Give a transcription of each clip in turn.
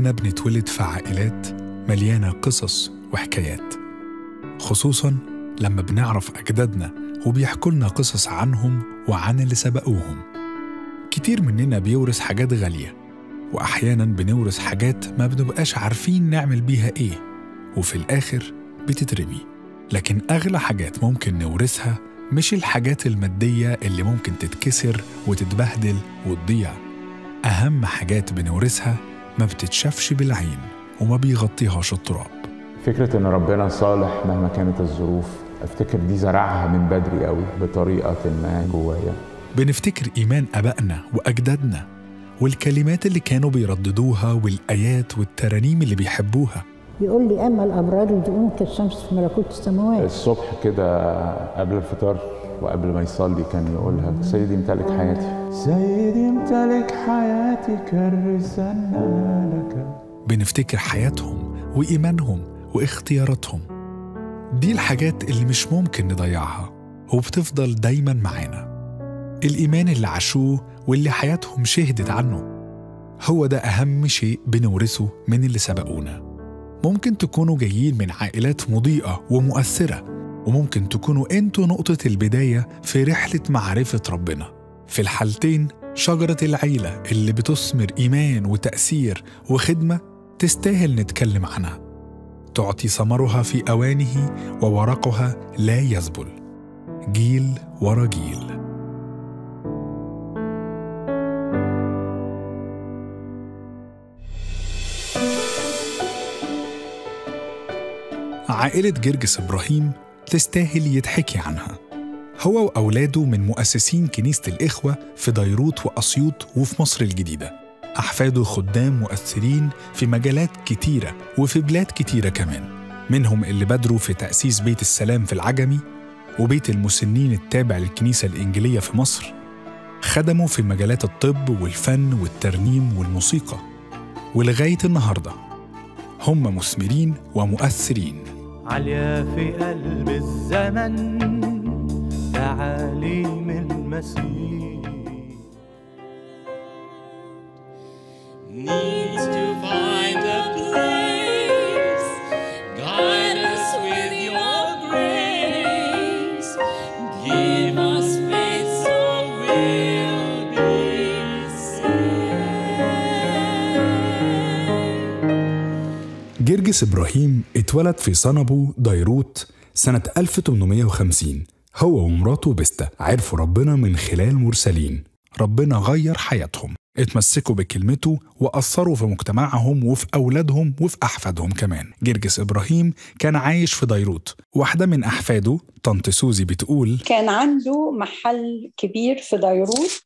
كلنا بنتولد في عائلات مليانة قصص وحكايات خصوصا لما بنعرف أجدادنا وبيحكوا لنا قصص عنهم وعن اللي سبقوهم كتير مننا بيورث حاجات غالية وأحيانا بنورث حاجات ما بنبقاش عارفين نعمل بيها إيه وفي الآخر بتترمي لكن أغلى حاجات ممكن نورثها مش الحاجات المادية اللي ممكن تتكسر وتتبهدل وتضيع أهم حاجات بنورثها ما بتتشافش بالعين وما بيغطيهاش التراب فكرة إن ربنا صالح مهما كانت الظروف أفتكر دي زرعها من بدري قوي بطريقة ما جوايا بنفتكر إيمان أبائنا وأجدادنا والكلمات اللي كانوا بيرددوها والآيات والترانيم اللي بيحبوها يقول لي اما الابرار يضيئون كالشمس في ملكوت السماوات الصبح كده قبل الفطار وقبل ما يصلي كان يقولها سيدي امتلك حياتي سيدي امتلك حياتي كرسنا لك بنفتكر حياتهم وإيمانهم واختياراتهم دي الحاجات اللي مش ممكن نضيعها وبتفضل دايما معانا الإيمان اللي عاشوه واللي حياتهم شهدت عنه هو ده أهم شيء بنورثه من اللي سبقونا ممكن تكونوا جايين من عائلات مضيئة ومؤثرة وممكن تكونوا انتوا نقطة البداية في رحلة معرفة ربنا في الحالتين شجرة العيلة اللي بتثمر إيمان وتأثير وخدمة تستاهل نتكلم عنها تعطي ثمرها في أوانه وورقها لا يذبل جيل ورا جيل عائلة جرجس إبراهيم تستاهل يتحكي عنها هو وأولاده من مؤسسين كنيسة الإخوة في ديروت وأسيوط وفي مصر الجديدة أحفاده خدام مؤثرين في مجالات كتيرة وفي بلاد كتيرة كمان منهم اللي بادروا في تأسيس بيت السلام في العجمي وبيت المسنين التابع للكنيسة الإنجيلية في مصر خدموا في مجالات الطب والفن والترنيم والموسيقى ولغاية النهارده هم مثمرين ومؤثرين عالية في قلب الزمن تعاليم المسيح needs to find a place. Guide us with your grace. Give us faith so we'll be saved. جرجس إبراهيم اتولد في صنبو ديروت سنة 1850 هو ومراته بستا عرفوا ربنا من خلال مرسلين ربنا غير حياتهم اتمسكوا بكلمته وأثروا في مجتمعهم وفي أولادهم وفي أحفادهم كمان جرجس إبراهيم كان عايش في ديروت واحدة من أحفاده طنط سوزي بتقول كان عنده محل كبير في ديروت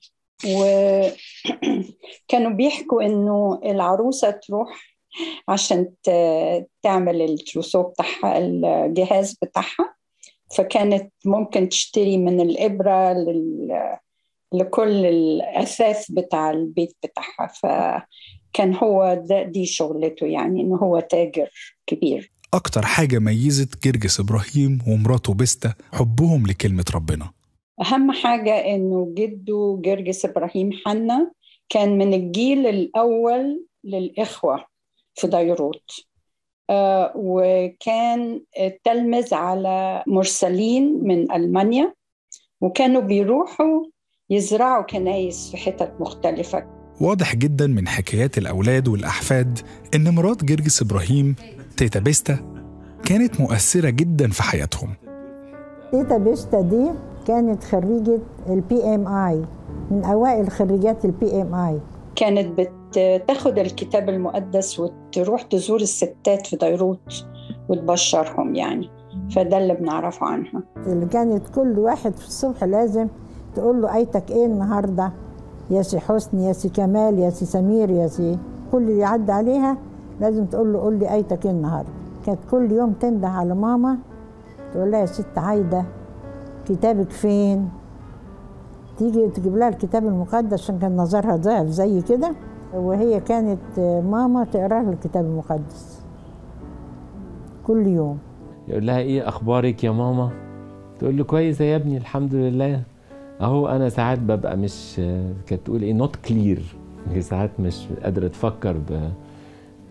وكانوا بيحكوا انه العروسه تروح عشان ت- تعمل التروسو بتاعها الجهاز بتاعها فكانت ممكن تشتري من الإبرة لل... لكل الأثاث بتاع البيت بتاعها فكان هو ده دي شغلته يعني إنه هو تاجر كبير أكتر حاجة ميزت جرجس إبراهيم ومراته بستا حبهم لكلمة ربنا أهم حاجة إنه جده جرجس إبراهيم حنا كان من الجيل الأول للإخوة في ديروت آه وكان تلمذ على مرسلين من ألمانيا وكانوا بيروحوا يزرعوا كنايس في حتت مختلفة واضح جدا من حكايات الأولاد والأحفاد إن مرات جرجس إبراهيم تيتا بيستا كانت مؤثرة جدا في حياتهم تيتا بيستا دي كانت خريجة البي ام اي من اوائل خريجات البي ام اي كانت بتاخد الكتاب المقدس وتروح تزور الستات في ديروت وتبشرهم يعني فده اللي بنعرفه عنها اللي كانت كل واحد في الصبح لازم تقول له ايتك ايه النهارده يا سي حسني يا سي كمال يا سي سمير يا سي كل اللي يعدي عليها لازم تقول له قول لي ايتك ايه النهارده كانت كل يوم تنده على ماما تقول لها يا ست عايده كتابك فين تيجي تجيب لها الكتاب المقدس عشان كان نظرها ضعف زي كده وهي كانت ماما تقرا لها الكتاب المقدس كل يوم يقول لها ايه اخبارك يا ماما تقول له كويسه يا ابني الحمد لله اهو انا ساعات ببقى مش كانت تقول ايه نوت كلير ساعات مش قادره تفكر ب...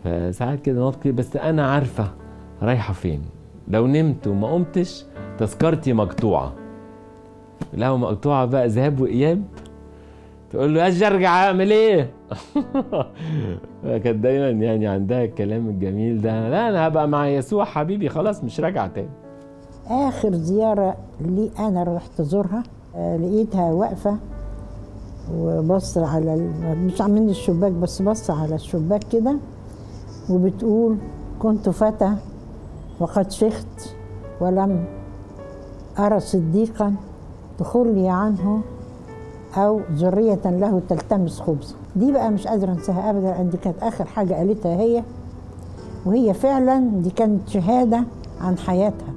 فساعات كده نقط كده بس انا عارفه رايحه فين لو نمت وما قمتش تذكرتي مقطوعه لو مقطوعه بقى ذهاب واياب تقول له اجي ارجع اعمل ايه كانت دايما يعني عندها الكلام الجميل ده لا انا هبقى مع يسوع حبيبي خلاص مش راجعه تاني آخر زيارة لي أنا رحت أزورها آه، لقيتها واقفة وبص على ال- مش من الشباك بس بص على الشباك كده وبتقول كنت فتى وقد شخت ولم أرى صديقا تخلي عنه أو ذرية له تلتمس خبزا دي بقى مش قادرة أنساها أبدا لأن دي كانت آخر حاجة قالتها هي وهي فعلا دي كانت شهادة عن حياتها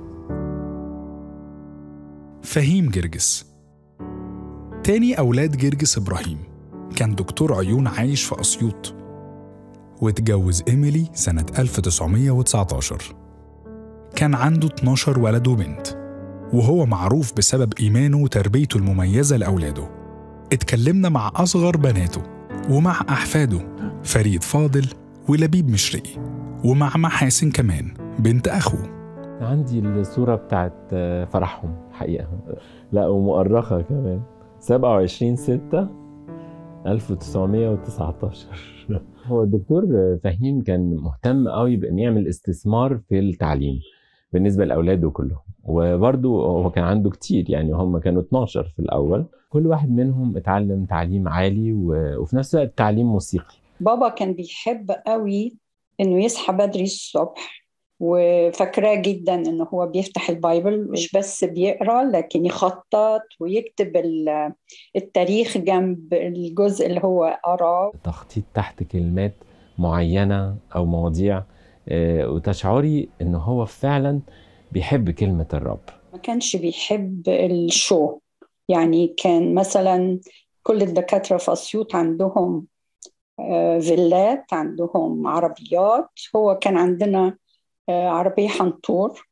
فهيم جرجس تاني أولاد جرجس إبراهيم كان دكتور عيون عايش في أسيوط واتجوز إيميلي سنة 1919 كان عنده 12 ولد وبنت وهو معروف بسبب إيمانه وتربيته المميزة لأولاده اتكلمنا مع أصغر بناته ومع أحفاده فريد فاضل ولبيب مشرقي ومع محاسن كمان بنت أخوه عندي الصورة بتاعت آه، فرحهم حقيقة لا ومؤرخة كمان 27 6 1919 هو الدكتور فهيم كان مهتم قوي بان يعمل استثمار في التعليم بالنسبة لأولاده كلهم وبرضه هو كان عنده كتير يعني هم كانوا 12 في الأول كل واحد منهم اتعلم تعليم عالي و... وفي نفس الوقت تعليم موسيقي بابا كان بيحب قوي انه يصحى بدري الصبح وفاكراه جدا انه هو بيفتح البايبل مش بس بيقرا لكن يخطط ويكتب ال- التاريخ جنب الجزء اللي هو قراه تخطيط تحت كلمات معينة أو مواضيع آه، وتشعري إن هو فعلا بيحب كلمة الرب ما كانش بيحب الشو يعني كان مثلا كل الدكاترة في أسيوط عندهم آه، فيلات عندهم عربيات هو كان عندنا آه، عربية حنطور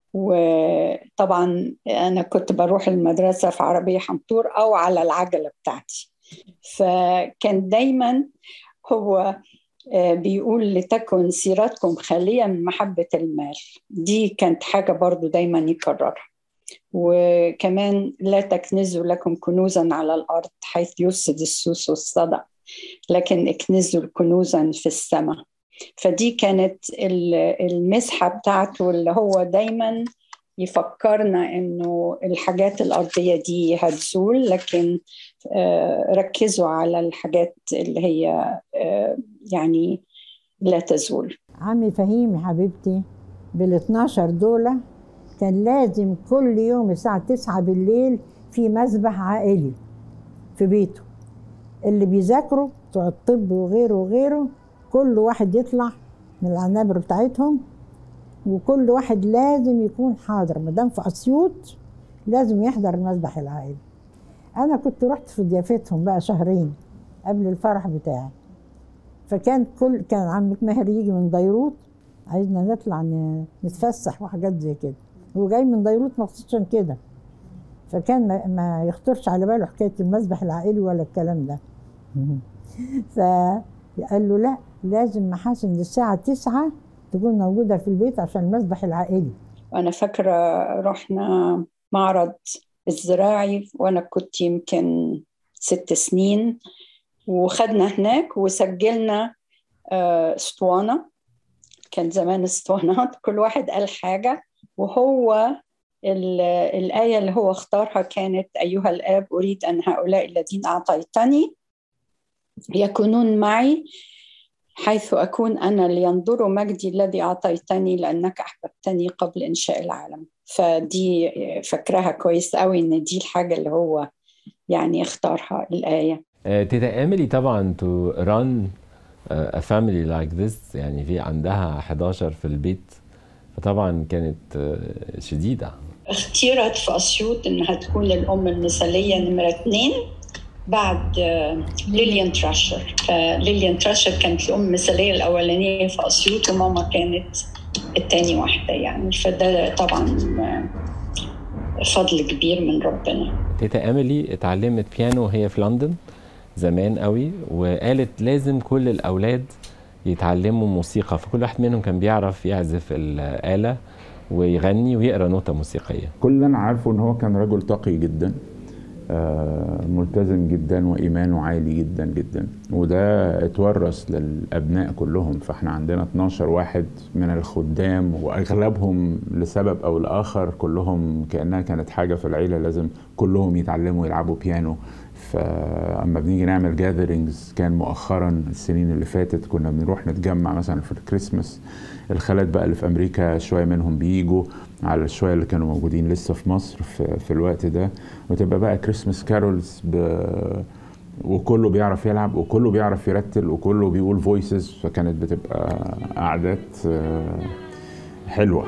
وطبعا أنا كنت بروح المدرسة في عربية حنطور أو على العجلة بتاعتي فكان دايما هو آه، بيقول لتكن سيرتكم خالية من محبة المال دي كانت حاجة برضو دايما يكررها وكمان لا تكنزوا لكم كنوزا على الأرض حيث يفسد السوس والصدع لكن اكنزوا كنوزا في السماء فدي كانت ال- المسحة بتاعته اللي هو دايما يفكرنا انه الحاجات الارضيه دي هتزول لكن آه، ركزوا على الحاجات اللي هي آه، يعني لا تزول عمي فهيم يا حبيبتي بال 12 دول كان لازم كل يوم الساعة 9 بالليل في مسبح عائلي في بيته اللي بيذاكروا بتوع الطب وغيره وغيره كل واحد يطلع من العنابر بتاعتهم وكل واحد لازم يكون حاضر ما دام في اسيوط لازم يحضر المسبح العائلي انا كنت رحت في ضيافتهم بقى شهرين قبل الفرح بتاعي فكان كل كان عمك ماهر يجي من بيروت عايزنا نطلع ن- نتفسح وحاجات زي كده هو جاي من بيروت مخصوص عشان كده فكان ما, ما يخطرش على باله حكايه المسبح العائلي ولا الكلام ده فقال له لا لازم محاسن للساعه 9 تكون موجوده في البيت عشان المسبح العائلي أنا فاكرة رحنا معرض الزراعي وأنا كنت يمكن ست سنين وخدنا هناك وسجلنا آه، اسطوانة كان زمان اسطوانات كل واحد قال حاجة وهو ال- الآية اللي هو اختارها كانت أيها الآب أريد أن هؤلاء الذين أعطيتني يكونون معي حيث أكون أنا لينظروا مجدي الذي أعطيتني لأنك أحببتني قبل إنشاء العالم فدي فاكراها كويس قوي إن دي الحاجة اللي هو يعني اختارها الآية آه، تيتا ايميلي طبعا تو ران a family like this يعني في عندها 11 في البيت فطبعا كانت آه، شديدة اختيرت في أسيوط إنها تكون الأم المثالية نمرة اثنين بعد آه، ليليان تراشر فليليان تراشر كانت الأم المثالية الأولانية في أسيوط وماما كانت التاني واحدة يعني فده طبعا آه، فضل كبير من ربنا تيتا ايميلي اتعلمت بيانو وهي في لندن زمان قوي وقالت لازم كل الاولاد يتعلموا موسيقى فكل واحد منهم كان بيعرف يعزف الآلة ويغني ويقرا نوتة موسيقية كل اللي انا عارفه ان هو كان رجل تقي جدا آه، ملتزم جدا وايمانه عالي جدا جدا وده اتورث للابناء كلهم فاحنا عندنا 12 واحد من الخدام واغلبهم لسبب او لاخر كلهم كانها كانت حاجه في العيله لازم كلهم يتعلموا يلعبوا بيانو فاما بنيجي نعمل جاذرينجز كان مؤخرا السنين اللي فاتت كنا بنروح نتجمع مثلا في الكريسماس الخالات بقى اللي في امريكا شويه منهم بيجوا على الشويه اللي كانوا موجودين لسه في مصر في, في الوقت ده وتبقى بقى كريسماس كارولز ب وكله بيعرف يلعب وكله بيعرف يرتل وكله بيقول فويسز فكانت بتبقى قعدات آه، حلوه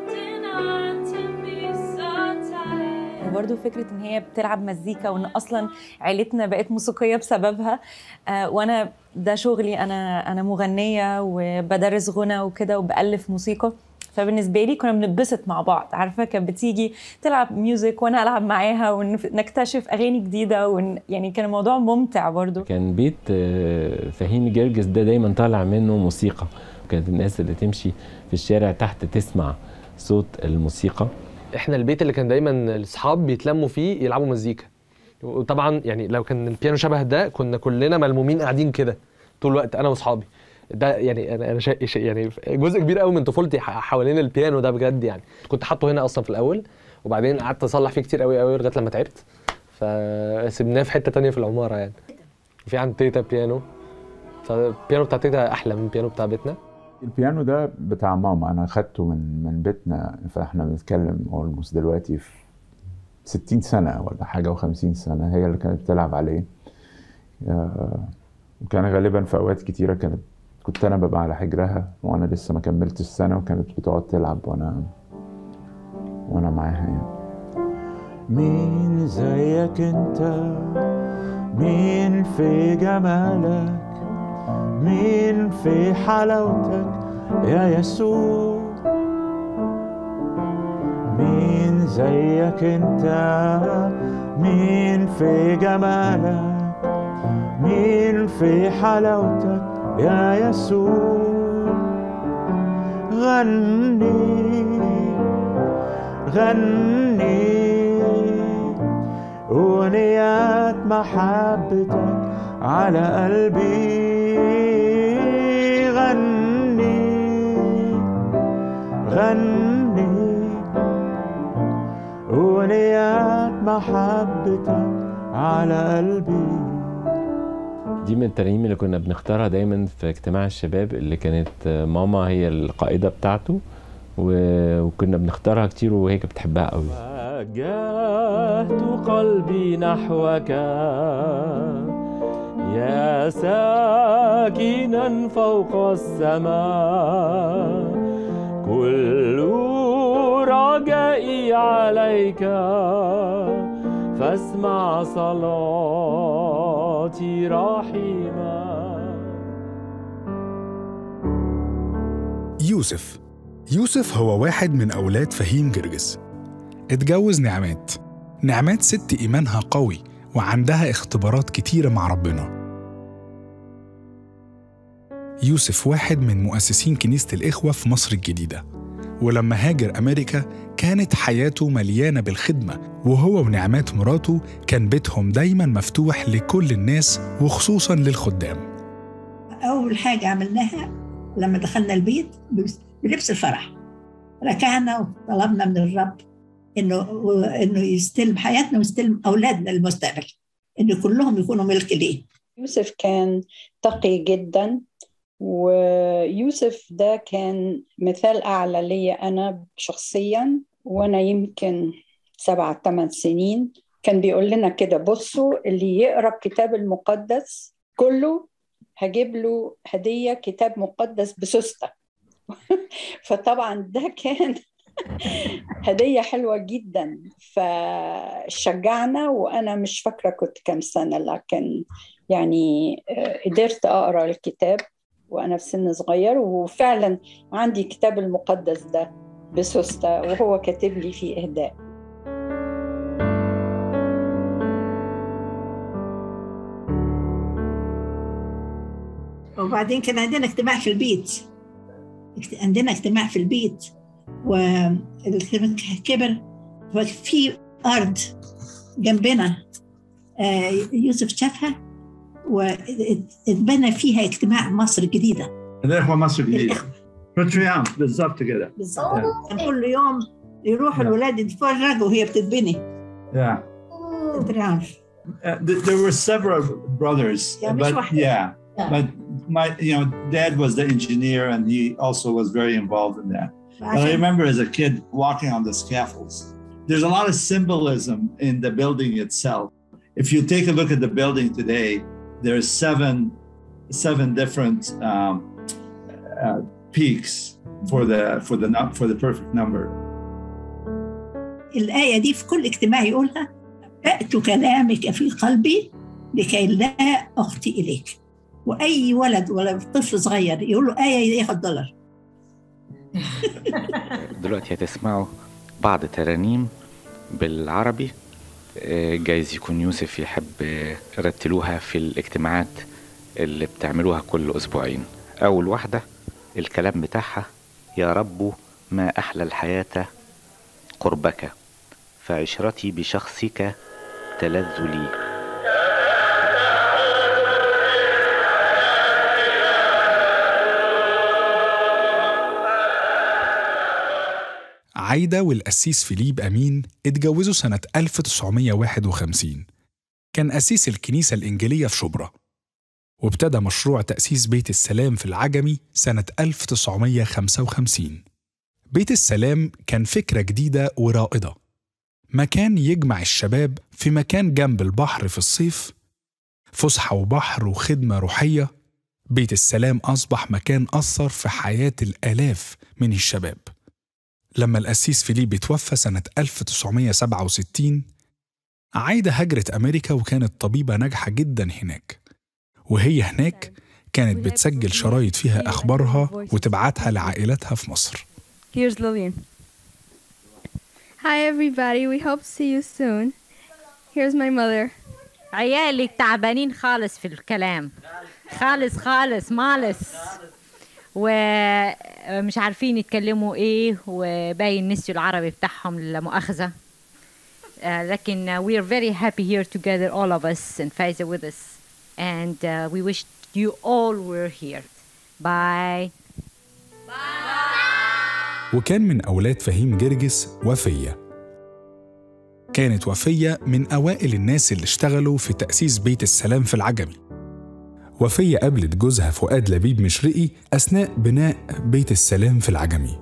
وبرده فكره ان هي بتلعب مزيكا وان اصلا عيلتنا بقت موسيقيه بسببها آه وانا ده شغلي انا انا مغنيه وبدرس غنى وكده وبالف موسيقى فبالنسبه لي كنا بنتبسط مع بعض عارفه كانت بتيجي تلعب ميوزك وانا العب معاها ونكتشف اغاني جديده ون... يعني كان الموضوع ممتع برضو كان بيت آه، فهيم جرجس ده دايما طالع منه موسيقى كانت الناس اللي تمشي في الشارع تحت تسمع صوت الموسيقى احنا البيت اللي كان دايما الاصحاب بيتلموا فيه يلعبوا مزيكا وطبعا يعني لو كان البيانو شبه ده كنا كلنا ملمومين قاعدين كده طول الوقت انا واصحابي ده يعني انا انا شا... شا- يعني جزء كبير قوي من طفولتي ح- حوالين البيانو ده بجد يعني كنت حاطه هنا اصلا في الاول وبعدين قعدت اصلح فيه كتير قوي قوي لغايه لما تعبت فسيبناه في حته تانية في العماره يعني في عند تيتا بيانو فالبيانو بتاع تيتا احلى من البيانو بتاع بيتنا البيانو ده بتاع ماما انا خدته من من بيتنا فاحنا بنتكلم اولموست دلوقتي في 60 سنه ولا حاجه و50 سنه هي اللي كانت بتلعب عليه آه، وكان غالبا في اوقات كتيره كانت كنت انا ببقى على حجرها وانا لسه ما كملتش السنه وكانت بتقعد تلعب وانا وانا معاها يعني مين زيك انت مين في جمالك مين في حلاوتك يا يسوع مين زيك انت مين في جمالك مين في حلاوتك يا يسوع غني غني أغنيات محبتك على قلبي غني غني أغنيات محبتك على قلبي دي من الترانيم اللي كنا بنختارها دايما في اجتماع الشباب اللي كانت ماما هي القائدة بتاعته و- وكنا بنختارها كتير وهي كانت بتحبها قوي وجهت قلبي نحوك يا ساكنا فوق السماء كل رجائي عليك فاسمع صلاتي رحيما يوسف يوسف هو واحد من أولاد فهيم جرجس اتجوز نعمات نعمات ست إيمانها قوي وعندها اختبارات كتيرة مع ربنا يوسف واحد من مؤسسين كنيسة الإخوة في مصر الجديدة ولما هاجر أمريكا كانت حياته مليانة بالخدمة وهو ونعمات مراته كان بيتهم دايما مفتوح لكل الناس وخصوصا للخدام أول حاجة عملناها لما دخلنا البيت بلبس الفرح ركعنا وطلبنا من الرب إنه إنه يستلم حياتنا ويستلم أولادنا المستقبل إنه كلهم يكونوا ملك ليه يوسف كان تقي جدا ويوسف ده كان مثال أعلى لي أنا شخصيا وأنا يمكن سبعة ثمان سنين كان بيقول لنا كده بصوا اللي يقرأ الكتاب المقدس كله هجيب له هدية كتاب مقدس بسوستة فطبعا ده كان هدية حلوة جدا فشجعنا وأنا مش فاكرة كنت كم سنة لكن يعني قدرت أقرأ الكتاب وأنا في سن صغير وفعلا عندي كتاب المقدس ده بسوستة وهو كاتب لي فيه إهداء وبعدين كان عندنا اجتماع في البيت اجت- عندنا اجتماع في البيت والاجتماع كبر وفي ارض جنبنا آه، يوسف شافها واتبنى فيها اجتماع مصر الجديده الإخوة مصر الجديدة باتريان بالضبط كده بالظبط كان كل يوم يروحوا الولاد يتفرجوا وهي بتتبني Yeah. التريان Uh, th- there were several brothers, Yeah, مش but واحد. yeah, Yeah. but my you know dad was the engineer and he also was very involved in that. And I عشان remember as a kid walking on the scaffolds. There's a lot of symbolism in the building itself. If you take a look at the building today, there's seven seven different um, uh, peaks for the for the nu- for the perfect number. الآية دي في كل اجتماع يقولها بأت كلامك في قلبي لكي لا أخطي إليك وأي ولد ولا طفل صغير يقول له آية ياخد دولار دلوقتي هتسمعوا بعض ترانيم بالعربي آه، جايز يكون يوسف يحب آه، رتلوها في الاجتماعات اللي بتعملوها كل أسبوعين أول واحدة الكلام بتاعها يا رب ما أحلى الحياة قربك فعشرتي بشخصك تلذ لي عايدة والقسيس فيليب أمين اتجوزوا سنة 1951 كان قسيس الكنيسة الإنجيلية في شبرا وابتدى مشروع تأسيس بيت السلام في العجمي سنة 1955 بيت السلام كان فكرة جديدة ورائدة مكان يجمع الشباب في مكان جنب البحر في الصيف فسحة وبحر وخدمة روحية بيت السلام أصبح مكان أثر في حياة الآلاف من الشباب لما القسيس فيليب اتوفى سنة 1967 عايدة هاجرت أمريكا وكانت طبيبة ناجحة جدا هناك وهي هناك كانت بتسجل شرايط فيها أخبارها وتبعتها لعائلتها في مصر Here's Lillian. Hi, everybody. We hope to see you soon. Here's my mother. عيالك تعبانين خالص في الكلام خالص خالص مالس ومش عارفين يتكلموا ايه وباين نسيوا العربي بتاعهم لا مؤاخذة آه، لكن we are very happy here together all of us and Faiza with us and uh, we wish you all were here bye وكان من أولاد فهيم جرجس وفية كانت وفية من أوائل الناس اللي اشتغلوا في تأسيس بيت السلام في العجمي وفية قابلت جوزها فؤاد لبيب مشرقي أثناء بناء بيت السلام في العجمي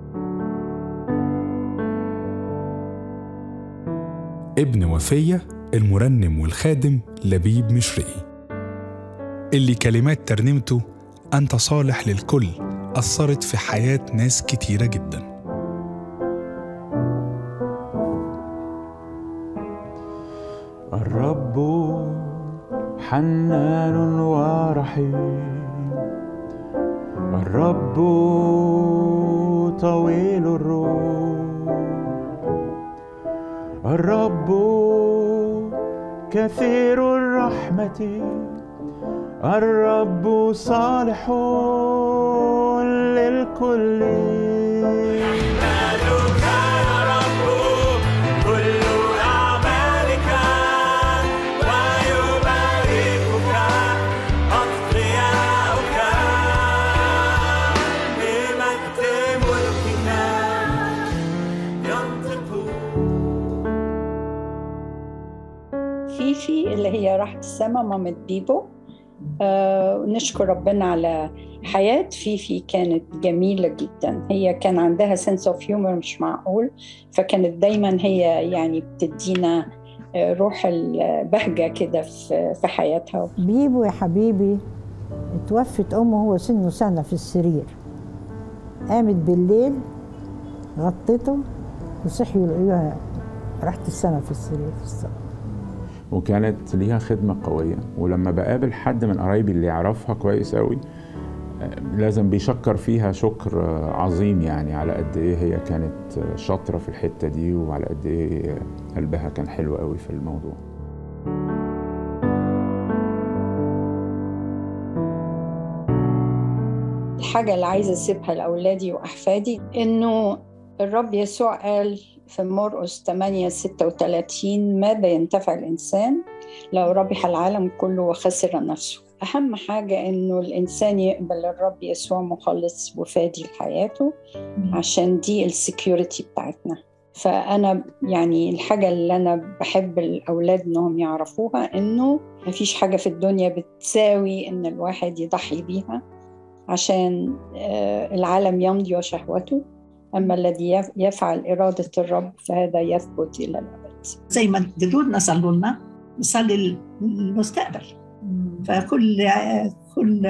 ابن وفية المرنم والخادم لبيب مشرقي اللي كلمات ترنيمته أنت صالح للكل أثرت في حياة ناس كتيرة جدا الرب حنان ورحيم الرب طويل الروح الرب كثير الرحمة الرب صالح للكل كل أعمالك ويباركك أتقياؤك بمجد ملكك ينطقون فيفي اللي هي راحت السما مامة بيبو آه ونشكر ربنا على حياة فيفي كانت جميلة جدا هي كان عندها سنس اوف هيومر مش معقول فكانت دايما هي يعني بتدينا آه، روح البهجة كده في في حياتها بيبو يا حبيبي اتوفت امه وهو سنه سنه في السرير قامت بالليل غطته وصحيوا لقيوها راحت السما في السرير في الصبح وكانت ليها خدمة قوية ولما بقابل حد من قرايبي اللي يعرفها كويس قوي آه، لازم بيشكر فيها شكر آه، عظيم يعني على قد ايه هي كانت آه، شاطرة في الحتة دي وعلى قد ايه قلبها كان حلو قوي في الموضوع الحاجة اللي عايزة أسيبها لأولادي وأحفادي إنه الرب يسوع قال في مرقس 8 36 ماذا ينتفع الإنسان لو ربح العالم كله وخسر نفسه أهم حاجة إنه الإنسان يقبل الرب يسوع مخلص وفادي لحياته عشان دي السكيورتي بتاعتنا فأنا يعني الحاجة اللي أنا بحب الأولاد إنهم يعرفوها إنه مفيش حاجة في الدنيا بتساوي إن الواحد يضحي بيها عشان آه، العالم يمضي وشهوته أما الذي يف- يفعل إرادة الرب فهذا يثبت إلى الأبد زي ما جدودنا صلوا لنا نصلي للمستقبل فكل كل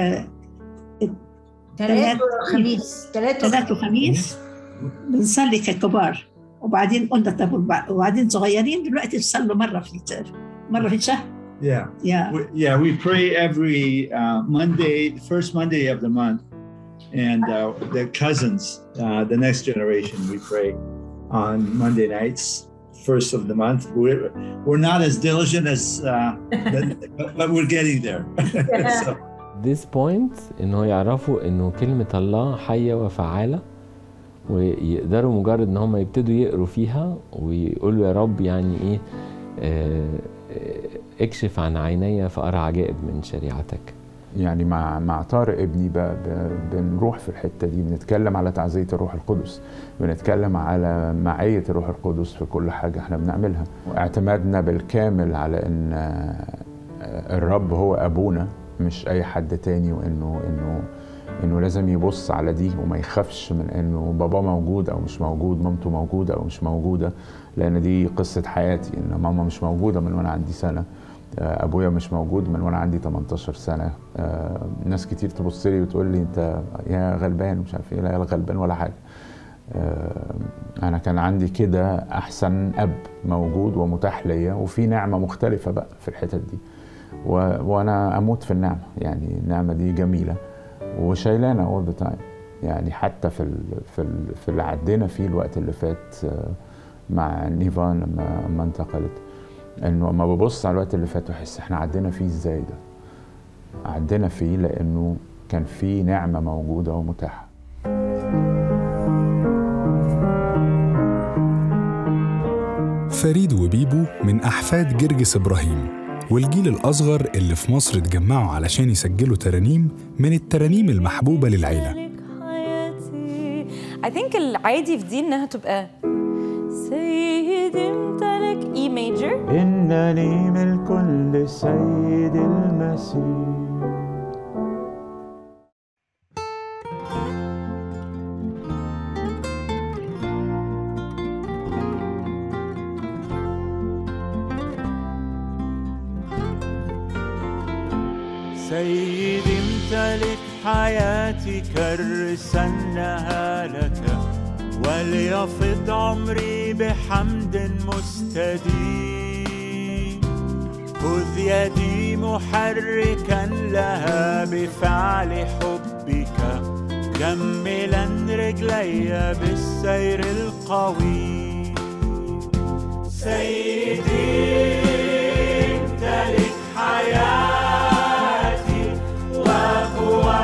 تلات وخميس تلات ثلاث وخميس بنصلي ككبار وبعدين قلنا طب وبع- وبعدين صغيرين دلوقتي تصلوا مره في مره في الشهر Yeah. Yeah. We, yeah, we pray every uh, Monday, the first Monday of the month. And uh, the cousins, uh, the next generation, we pray on Monday nights, first of the month. We're, we're not as diligent as, uh, the- but, but we're getting there. so, this point ان هو يعرفوا انه كلمة الله حية وفعالة ويقدروا مجرد ان هم يبتدوا يقروا فيها ويقولوا يا رب يعني ايه آه، آه، اكشف عن عيني فأرى عجائب من شريعتك يعني مع مع طارق ابني ب- ب- بنروح في الحته دي بنتكلم على تعزيه الروح القدس بنتكلم على معيه الروح القدس في كل حاجه احنا بنعملها واعتمادنا بالكامل على ان آه، الرب هو ابونا مش اي حد تاني وانه انه انه لازم يبص على دي وما يخافش من انه بابا موجود او مش موجود مامته موجوده او مش موجوده لان دي قصه حياتي ان ماما مش موجوده من وانا عندي سنه آه، ابويا مش موجود من وانا عندي 18 سنه آه، ناس كتير تبص لي وتقول لي انت يا غلبان ومش عارف ايه لا يا غلبان ولا حاجه آه، انا كان عندي كده احسن اب موجود ومتاح ليا وفي نعمه مختلفه بقى في الحتت دي و... وانا اموت في النعمه يعني النعمه دي جميله وشايلانا اول ذا تايم يعني حتى في ال... في ال... في اللي عدينا فيه الوقت اللي فات آه، مع نيفان لما لما انتقلت انه اما ببص على الوقت اللي فات واحس احنا عدينا فيه ازاي ده عدينا فيه لانه كان في نعمه موجوده ومتاحه فريد وبيبو من أحفاد جرجس إبراهيم والجيل الأصغر اللي في مصر اتجمعوا علشان يسجلوا ترانيم من الترانيم المحبوبة للعيلة I think العادي في دي انها تبقى سيدي امتلك اي ميجر انني ملك للسيد المسيح سيدي امتلك حياتي كرسنها لك وليفض عمري بحمد مستديم خذ يدي محركا لها بفعل حبك جملا رجلي بالسير القوي سيدي امتلك حياتي وقوى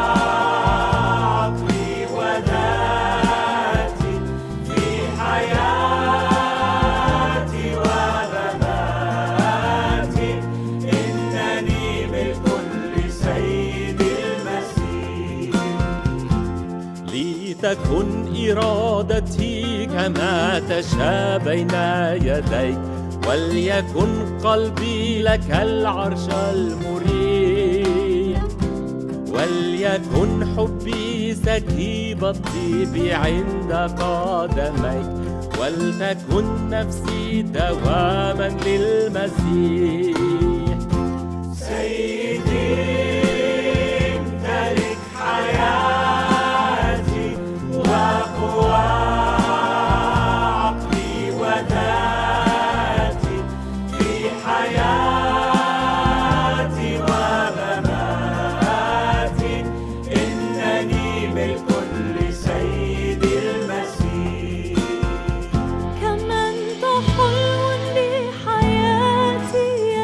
عقلي وذاتي في حياتي ومماتي إنني ملك لسيد المسيح لتكن إرادتي كما تشاء بين يديك وليكن قلبي لك العرش المريح وليكن حبي سكيب الطيب عند قدميك ولتكن نفسي دواما للمسيح سيدي امتلك حياتي وقوى عقلي وذاتي في حياتي ومماتي إنني ملك لسيد المسيح كما أنت حلو لحياتي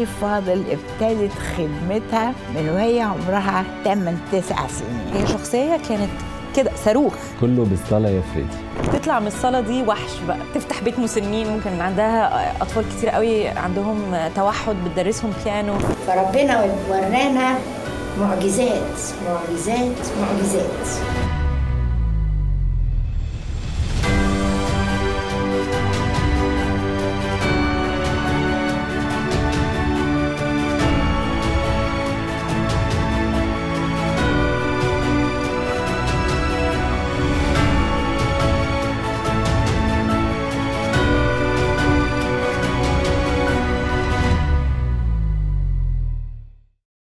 فاضل ابتدت خدمتها من وهي عمرها 8 9 سنين هي شخصيه كانت كده صاروخ كله بالصلاه يا فريدي تطلع من الصاله دي وحش بقى تفتح بيت مسنين ممكن عندها اطفال كتير قوي عندهم توحد بتدرسهم بيانو فربنا ورانا معجزات معجزات معجزات